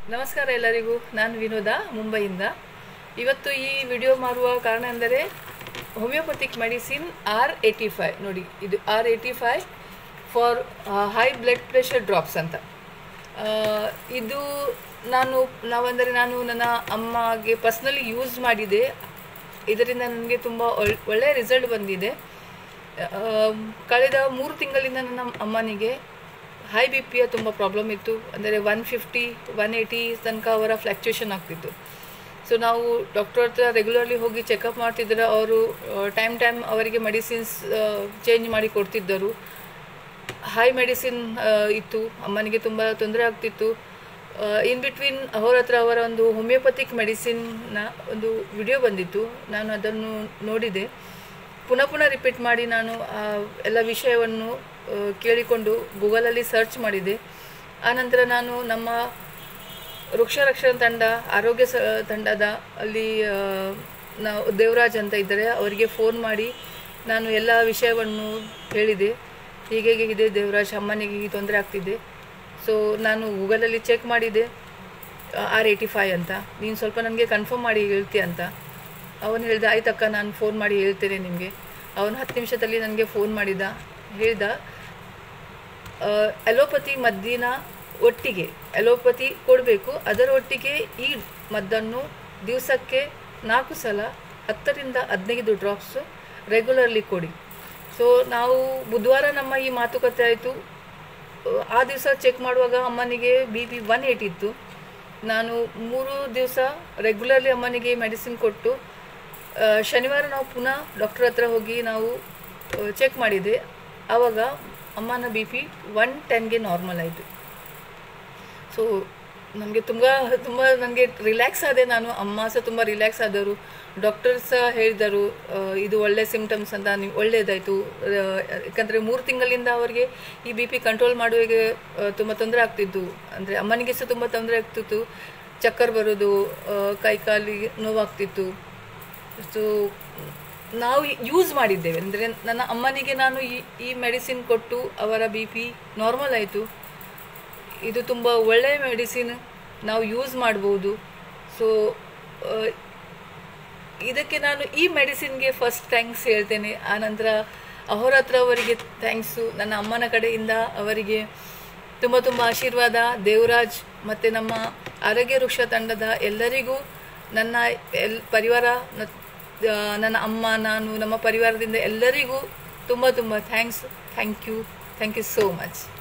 ನಮಸ್ಕಾರ ಎಲ್ಲರಿಗೂ ನಾನು ವಿನೋದ ಮುಂಬೈಯಿಂದ ಇವತ್ತು ಈ ವಿಡಿಯೋ ಮಾಡುವ ಕಾರಣ ಎಂದರೆ homeopathic medicine R eighty five ನೋಡಿ ಇದು R eighty five for high blood pressure drops ಅಂತ ಆ, ಇದು ನಾನು ನಾವಂದರೆ ನಾನು ನನ್ನ ಅಮ್ಮಗೆ ಪರ್ಸ್ನಲಿ ಯೂಸ್ ಮಾಡಿದೆ ಇದರಿಂದ ನನಗೆ ತುಂಬ ಒಳ್- ಒಳ್ಳೆಯ ರಿಸಲ್ಟ್ ಬಂದಿದೆ ಆ, ಕಳೆದ ಮೂರು ತಿಂಗಳಿಂದ ನನ್ನ ಅಮ್ಮನಿಗೆ ಹೈ ಬಿ ಪಿಯ ತುಂಬ ಪ್ರಾಬ್ಲಮ್ ಇತ್ತು ಅಂದರೆ ಒನ್ ಫಿಫ್ಟಿ ಒನ್ ಏಯ್ಟಿ ತನಕ ಅವರ ಫ್ಲಕ್ಚುಯೇಷನ್ ಆಗ್ತಿತ್ತು ಸೊ ನಾವು ಡಾಕ್ಟರ್ ಹತ್ರ ರೆಗ್ಯುಲರ್ಲಿ ಹೋಗಿ ಚೆಕಪ್ ಮಾಡ್ತಿದ್ರೆ ಅವರು ಟೈಮ್ ಟೈಮ್ ಅವರಿಗೆ ಮೆಡಿಸಿನ್ಸ್ ಚೇಂಜ್ ಮಾಡಿ ಕೊಡ್ತಿದ್ದರು ಹೈ ಮೆಡಿಸಿನ್ ಇತ್ತು ಅಮ್ಮನಿಗೆ ತುಂಬ ತೊಂದರೆ ಆಗ್ತಿತ್ತು ಇನ್ ಬಿಟ್ವೀನ್ ಅವ್ರ ಹತ್ರ ಅವರ ಒಂದು ಹೋಮಿಯೋಪತಿಕ್ ಮೆಡಿಸಿನ್ನ ಒಂದು ವಿಡಿಯೋ ಬಂದಿತ್ತು ನಾನು ಅದನ್ನು ನೋಡಿದೆ ಪುನಃ ಪುನಃ ರಿಪೀಟ್ ಮಾಡಿ ನಾನು ಆ ಎಲ್ಲ ವಿಷಯವನ್ನು ಆ, ಕೇಳಿಕೊಂಡು ಗೂಗಲಲ್ಲಿ ಸರ್ಚ್ ಮಾಡಿದೆ ಆನಂತರ ನಾನು ನಮ್ಮ ವೃಕ್ಷ ರಕ್ಷಣಾ ತಂಡ ಆರೋಗ್ಯ ಸ ತಂಡದ ಅಲ್ಲಿ ಆ, ನಾವು ದೇವರಾಜ್ ಅಂತ ಇದ್ದರೆ ಅವರಿಗೆ ಫೋನ್ ಮಾಡಿ ನಾನು ಎಲ್ಲ ವಿಷಯವನ್ನು ಹೇಳಿದೆ ಹೀಗೆ ಹೀಗೆ ಇದೆ ದೇವರಾಜ್ ಅಮ್ಮನಿಗೆ ಹೀಗೆ ತೊಂದರೆ ಆಗ್ತಿದೆ ಸೊ ನಾನು ಗೂಗಲಲ್ಲಿ ಚೆಕ್ ಮಾಡಿದೆ ಆರ್ ಏಯ್ಟಿ ಫೈವ್ ಅಂತ ನೀನು ಸ್ವಲ್ಪ ನನಗೆ ಕನ್ಫರ್ಮ್ ಮಾಡಿ ಹೇಳ್ತೀಯ ಅಂತ ಅವನು ಹೇಳಿದ ಆಯ್ತಕ್ಕ ನಾನು ಫೋನ್ ಮಾಡಿ ಹೇಳ್ತೇನೆ ನಿಮಗೆ ಅವನು ಹತ್ತು ನಿಮಿಷದಲ್ಲಿ ನನಗೆ ಫೋನ್ ಮಾಡಿದ ಹೇಳ್ದ ಅಲೋಪತಿ ಮದ್ದಿನ ಒಟ್ಟಿಗೆ ಅಲೋಪತಿ ಕೊಡಬೇಕು ಅದರ ಒಟ್ಟಿಗೆ ಈ ಮದ್ದನ್ನು ದಿವಸಕ್ಕೆ ನಾಲ್ಕು ಸಲ ಹತ್ತರಿಂದ ಹದಿನೈದು ಡ್ರಾಪ್ಸು ರೆಗ್ಯುಲರ್ಲಿ ಕೊಡಿ ಸೊ ನಾವು ಬುಧವಾರ ನಮ್ಮ ಈ ಮಾತುಕತೆ ಆಯಿತು ಆ ದಿವಸ ಚೆಕ್ ಮಾಡುವಾಗ ಅಮ್ಮನಿಗೆ ಬಿ ಪಿ ಒನ್ ಏಯ್ಟ್ ಇತ್ತು ನಾನು ಮೂರು ದಿವಸ ರೆಗ್ಯುಲರ್ಲಿ ಅಮ್ಮನಿಗೆ ಮೆಡಿಸಿನ್ ಕೊಟ್ಟು ಆ, ಶನಿವಾರ ನಾವು ಪುನಃ ಡಾಕ್ಟರ್ ಹತ್ರ ಹೋಗಿ ನಾವು ಚೆಕ್ ಮಾಡಿದೆ ಆವಾಗ ಅಮ್ಮನ ಬಿ ಪಿ ಒನ್ ಟೆನ್ಗೆ ನಾರ್ಮಲ್ ಆಯಿತು ಸೊ ನನಗೆ ತುಂಬ ತುಂಬ ನನಗೆ ರಿಲ್ಯಾಕ್ಸ್ ಆದೆ ನಾನು ಅಮ್ಮ ಸಹ ತುಂಬ ರಿಲ್ಯಾಕ್ಸ್ ಆದರು ಡಾಕ್ಟರ್ ಸಹ ಹೇಳಿದರು ಆ, ಇದು ಒಳ್ಳೆ ಸಿಮ್ಟಮ್ಸ್ ಅಂತ ನೀವು ಒಳ್ಳೆಯದಾಯಿತು ಯಾಕಂದರೆ ಮೂರು ತಿಂಗಳಿಂದ ಅವರಿಗೆ ಈ ಬಿ ಪಿ ಕಂಟ್ರೋಲ್ ಮಾಡುವಾಗೆ ತುಂಬ ತೊಂದರೆ ಆಗ್ತಿತ್ತು ಅಂದರೆ ಅಮ್ಮನಿಗೆ ಸಹ ತುಂಬ ತೊಂದರೆ ಆಗ್ತಿತ್ತು ಚಕ್ಕರ್ ಬರೋದು ಆ, ಕೈ ಕಾಲಿಗೆ ನೋವಾಗ್ತಿತ್ತು ಸೊ ನಾವು ಯೂಸ್ ಮಾಡಿದ್ದೇವೆ ಅಂದರೆ ನನ್ನ ಅಮ್ಮನಿಗೆ ನಾನು ಈ ಈ ಮೆಡಿಸಿನ್ ಕೊಟ್ಟು ಅವರ ಬಿ ಪಿ ನಾರ್ಮಲ್ ಆಯಿತು ಇದು ತುಂಬ ಒಳ್ಳೆಯ ಮೆಡಿಸಿನ್ ನಾವು ಯೂಸ್ ಮಾಡ್ಬೋದು ಸೊ ಇದಕ್ಕೆ ನಾನು ಈ ಮೆಡಿಸಿನ್ಗೆ ಫಸ್ಟ್ ಥ್ಯಾಂಕ್ಸ್ ಹೇಳ್ತೇನೆ ಆನಂತರ ಅವರ ಹತ್ರ ಅವರಿಗೆ ಥ್ಯಾಂಕ್ಸು ನನ್ನ ಅಮ್ಮನ ಕಡೆಯಿಂದ ಅವರಿಗೆ ತುಂಬ ತುಂಬ ಆಶೀರ್ವಾದ ದೇವರಾಜ್ ಮತ್ತು ನಮ್ಮ ಆರೋಗ್ಯ ವೃಕ್ಷ ತಂಡದ ಎಲ್ಲರಿಗೂ ನನ್ನ ಎಲ್ ಪರಿವಾರ ನ- ಆ, ನನ್ನ ಅಮ್ಮ ನಾನು ನಮ್ಮ ಪರಿವಾರದಿಂದ ಎಲ್ಲರಿಗೂ ತುಂಬ ತುಂಬ thanks thank you thank you so much